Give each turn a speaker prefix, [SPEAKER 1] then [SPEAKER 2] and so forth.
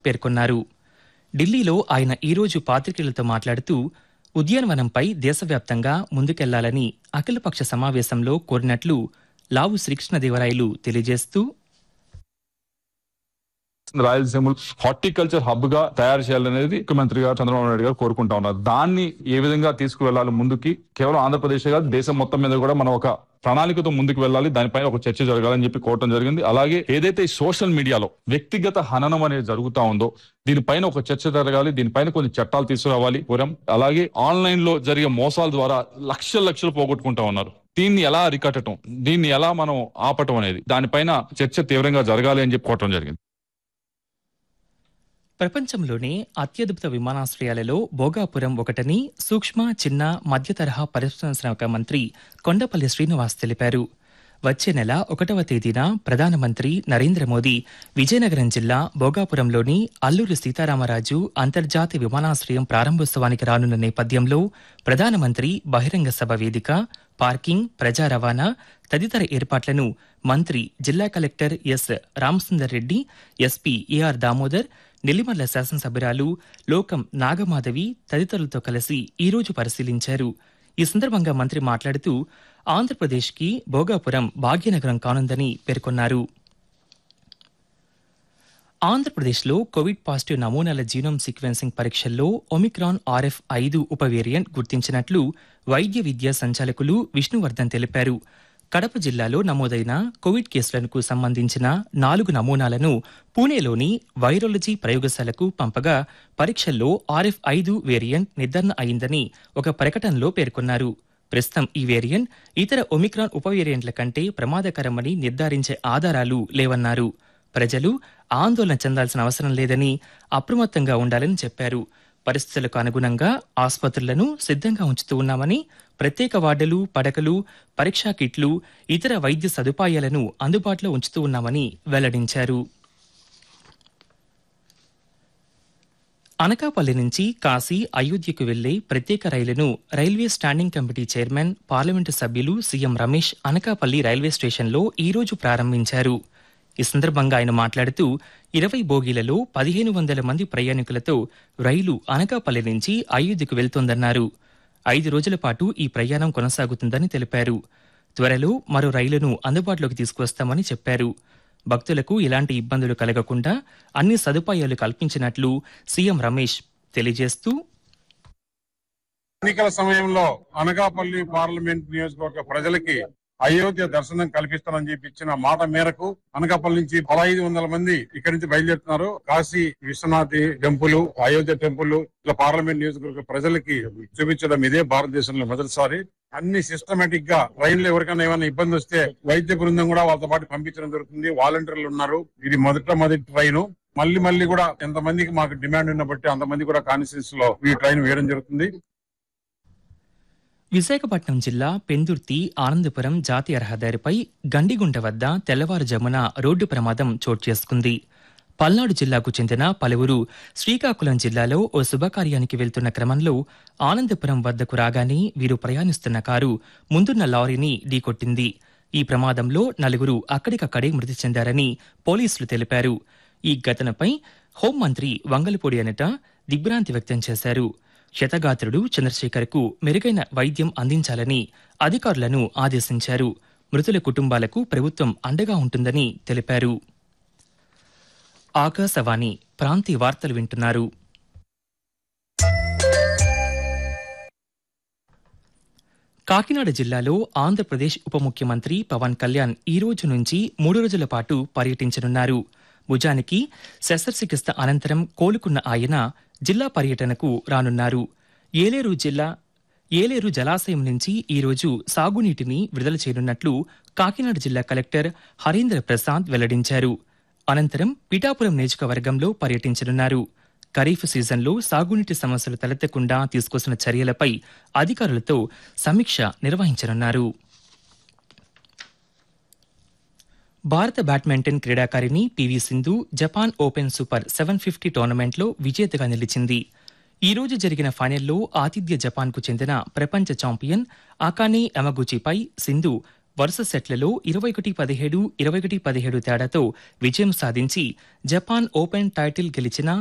[SPEAKER 1] పేర్కొన్నారు ఢిల్లీలో ఆయన ఈరోజు పాత్రికేయులతో మాట్లాడుతూ ఉద్యానవనంపై దేశవ్యాప్తంగా ముందుకెళ్లాలని అఖిలపక్ష సమావేశంలో కోరినట్లు లావు శ్రీకృష్ణదేవరాయలు తెలియజేస్తూ
[SPEAKER 2] రాయలసీమ హార్టికల్చర్ హబ్ గా తయారు చేయాలనేది ముఖ్యమంత్రి గారు చంద్రబాబు నాయుడు గారు కోరుకుంటా ఉన్నారు దాన్ని ఏ విధంగా తీసుకువెళ్లాలి ముందుకి కేవలం ఆంధ్రప్రదేశ్ కాదు దేశం మొత్తం మీద కూడా మనం ఒక ప్రణాళికతో ముందుకు వెళ్ళాలి దానిపైన ఒక చర్చ జరగాలని చెప్పి కోరటం జరిగింది అలాగే ఏదైతే ఈ సోషల్ మీడియాలో వ్యక్తిగత హననం అనేది జరుగుతా ఉందో దీనిపైన ఒక చర్చ జరగాలి దీనిపైన కొన్ని చట్టాలు తీసుకురావాలి కోరాం అలాగే ఆన్లైన్ లో జరిగే మోసాల ద్వారా లక్షల లక్షలు పోగొట్టుకుంటా ఉన్నారు దీన్ని ఎలా అరికట్టడం దీన్ని ఎలా మనం ఆపటం అనేది దానిపైన చర్చ తీవ్రంగా జరగాలి అని చెప్పి కోరటం జరిగింది
[SPEAKER 1] ప్రపంచంలోనే అత్యద్భుత విమానాశ్రయాలలో భోగాపురం ఒకటని సూక్ష్మ చిన్న మధ్య తరహా పరిశ్రమల మంత్రి కొండపల్లి శ్రీనివాస్ తెలిపారు వచ్చే నెల ఒకటవ తేదీన ప్రధానమంత్రి నరేంద్ర మోదీ విజయనగరం జిల్లా భోగాపురంలోని అల్లూరి సీతారామరాజు అంతర్జాతీయ విమానాశ్రయం ప్రారంభోత్సవానికి రానున్న నేపథ్యంలో ప్రధానమంత్రి బహిరంగ సభ వేదిక పార్కింగ్ ప్రజా రవాణా తదితర ఏర్పాట్లను మంత్రి జిల్లా collector S Ramasundar Reddy SP AR Damodar Nellimarla శాసనసభ్యురాలు లోకం నాగమాధవి తదితరులతో కలిసి ఈరోజు పరిశీలించారు ఈ సందర్భంగా మంత్రి మాట్లాడుతూ ఆంధ్రప్రదేశ్కి భోగాపురం భాగ్యనగరం కానుందని పేర్కొన్నారు ఆంధ్రప్రదేశ్లో కోవిడ్ పాజిటివ్ నమూనాల జీనోమ్ సీక్వెన్సింగ్ పరీక్షల్లో ఒమిక్రాన్ ఆర్ఎఫ్ ఐదు ఉప వేరియంట్ గుర్తించినట్లు వైద్య విద్యా సంచాలకులు విష్ణువర్ధన్ తెలిపారు కడప జిల్లాలో నమోదైన కోవిడ్ కేసులకు సంబంధించిన నాలుగు నమూనాలను పూణేలోని వైరాలజీ ప్రయోగశాలకు పంపగా పరీక్షల్లో ఆర్ఎఫ్ ఐదు వేరియంట్ నిర్ధారణ అయిందని ఒక ప్రకటనలో పేర్కొన్నారు ప్రస్తుతం ఈ వేరియంట్ ఇతర ఒమిక్రాన్ ఉప వేరియంట్ల కంటే ప్రమాదకరమని నిర్ధారించే ఆధారాలు లేవన్నారు ప్రజలు ఆందోళన చెందాల్సిన అవసరం లేదని అప్రమత్తంగా ఉండాలని చెప్పారు పరిస్థితులకు అనుగుణంగా ఆసుపత్రులను సిద్ధంగా ఉంచుతూ ఉన్నామని ప్రత్యేక వార్డులు పడకలు పరీక్షా కిట్లు ఇతర వైద్య సదుపాయాలను అందుబాటులో ఉంచుతూ ఉన్నామని వెల్లడించారు అనకాపల్లి నుంచి కాశీ అయోధ్యకు వెళ్లే ప్రత్యేక రైలును railway standing committee chairman parliament సభ్యులు సీఎం రమేష్ అనకాపల్లి రైల్వే స్టేషన్లో ఈరోజు ప్రారంభించారు ఈ సందర్భంగా ఆయన మాట్లాడుతూ ఇరవై బోగీలలో పదిహేను వందల మంది ప్రయాణికులతో రైలు అనకాపల్లి నుంచి అయోధ్యకు వెళ్తోందన్నారు ఐదు రోజుల పాటు ఈ ప్రయాణం కొనసాగుతుందని తెలిపారు త్వరలో మరో రైలును అందుబాటులోకి తీసుకువస్తామని చెప్పారు భక్తులకు ఎలాంటి ఇబ్బందులు కలగకుండా అన్ని సదుపాయాలు కల్పించినట్లు సీఎం రమేష్ తెలియజేస్తూ
[SPEAKER 3] ఎన్నికల సమయంలో అనకాపల్లి పార్లమెంట్ నియోజకవర్గ ప్రజలకి అయోధ్య దర్శనం కల్పిస్తానని చెప్పి ఇచ్చిన మాట మేరకు అనకాపల్లి నుంచి పదహైదు వందల మంది ఇక్కడి నుంచి బయలుదేరుతున్నారు కాశీ విశ్వనాథ్ టెంపుల్ అయోధ్య టెంపుల్ ఇట్లా పార్లమెంట్ నియోజకవర్గ ప్రజలకి చూపించడం ఇదే భారతదేశంలో మొదటిసారి అన్ని సిస్టమేటిక్ గా ట్రైన్లో ఎవరికైనా ఏమైనా ఇబ్బంది వస్తే వైద్య బృందం కూడా వాళ్ళతో పాటు పంపించడం జరుగుతుంది వాలంటీర్లు ఉన్నారు ఇది మొదట మొదటి ట్రైన్ మళ్ళీ మళ్ళీ కూడా ఎంతమందికి మాకు డిమాండ్ ఉన్న బట్టి అంతమంది కూడా కాన్స్టిట్యూన్స్ లో ఈ ట్రైన్ వేయడం జరుగుతుంది
[SPEAKER 1] విశాఖపట్నం జిల్లా పెందుర్తి ఆనందపురం జాతీయ రహదారిపై గండిగుంట వద్ద తెల్లవారుజామున రోడ్డు ప్రమాదం చోటు చేసుకుంది పల్నాడు జిల్లాకు చెందిన పలువురు శ్రీకాకుళం జిల్లాలో ఓ శుభకార్యానికి వెళ్తున్న క్రమంలో ఆనందపురం వద్దకు రాగానే వీరు ప్రయాణిస్తున్న కారు ముందున్న లారీని ఢీకొట్టింది ఈ ప్రమాదంలో నలుగురు అక్కడికక్కడే మృతి చెందారని పోలీసులు తెలిపారు ఈ ఘటనపై హోంమంత్రి వంగలపూడి అనట దిగ్భ్రాంతి వ్యక్తం చేశారు క్షతగాత్రుడు చంద్రశేఖర్కు మెరుగైన వైద్యం అందించాలని అధికారులను ఆదేశించారు మృతుల కుటుంబాలకు ప్రభుత్వం అండగా ఉంటుందని తెలిపారు ఆకాశవాణి ప్రాంతీయ వార్తలు వింటున్నారు కాకినాడ జిల్లాలో ఆంధ్రప్రదేశ్ ఉప ముఖ్యమంత్రి పవన్ కళ్యాణ్ ఈ రోజు నుంచి మూడు రోజుల పాటు పర్యటించనున్నారు భుజానికి శస్త్రచికిత్స అనంతరం కోలుకున్న ఆయన జిల్లా పర్యటనకు రానున్నారు ఏలేరు జిల్లా ఏలేరు జలాశయం నుంచి ఈరోజు సాగునీటిని విడుదల చేయనున్నట్లు కాకినాడ జిల్లా కలెక్టర్ హరీంద్ర ప్రసాద్ వెల్లడించారు అనంతరం పిఠాపురం నియోజకవర్గంలో పర్యటించనున్నారు ఖరీఫ్ సీజన్లో సాగునీటి సమస్యలు తలెత్తకుండా తీసుకొస్తున్న చర్యలపై అధికారులతో సమీక్ష నిర్వహించనున్నారు భారత బ్యాడ్మింటన్ క్రీడాకారిణి PV Sindhu Japan open super seven fifty టోర్నమెంట్లో విజేతగా నిలిచింది ఈ రోజు జరిగిన ఫైనల్లో ఆతిథ్య జపాన్కు చెందిన ప్రపంచ ఛాంపియన్ అకానే యమగుచిపై సింధు వరుస సెట్లలో ఇరవై ఒకటి పదిహేడు ఇరవై ఒకటి పదిహేడు తేడాతో విజయం సాధించి జపాన్ ఓపెన్ టైటిల్ గెలిచిన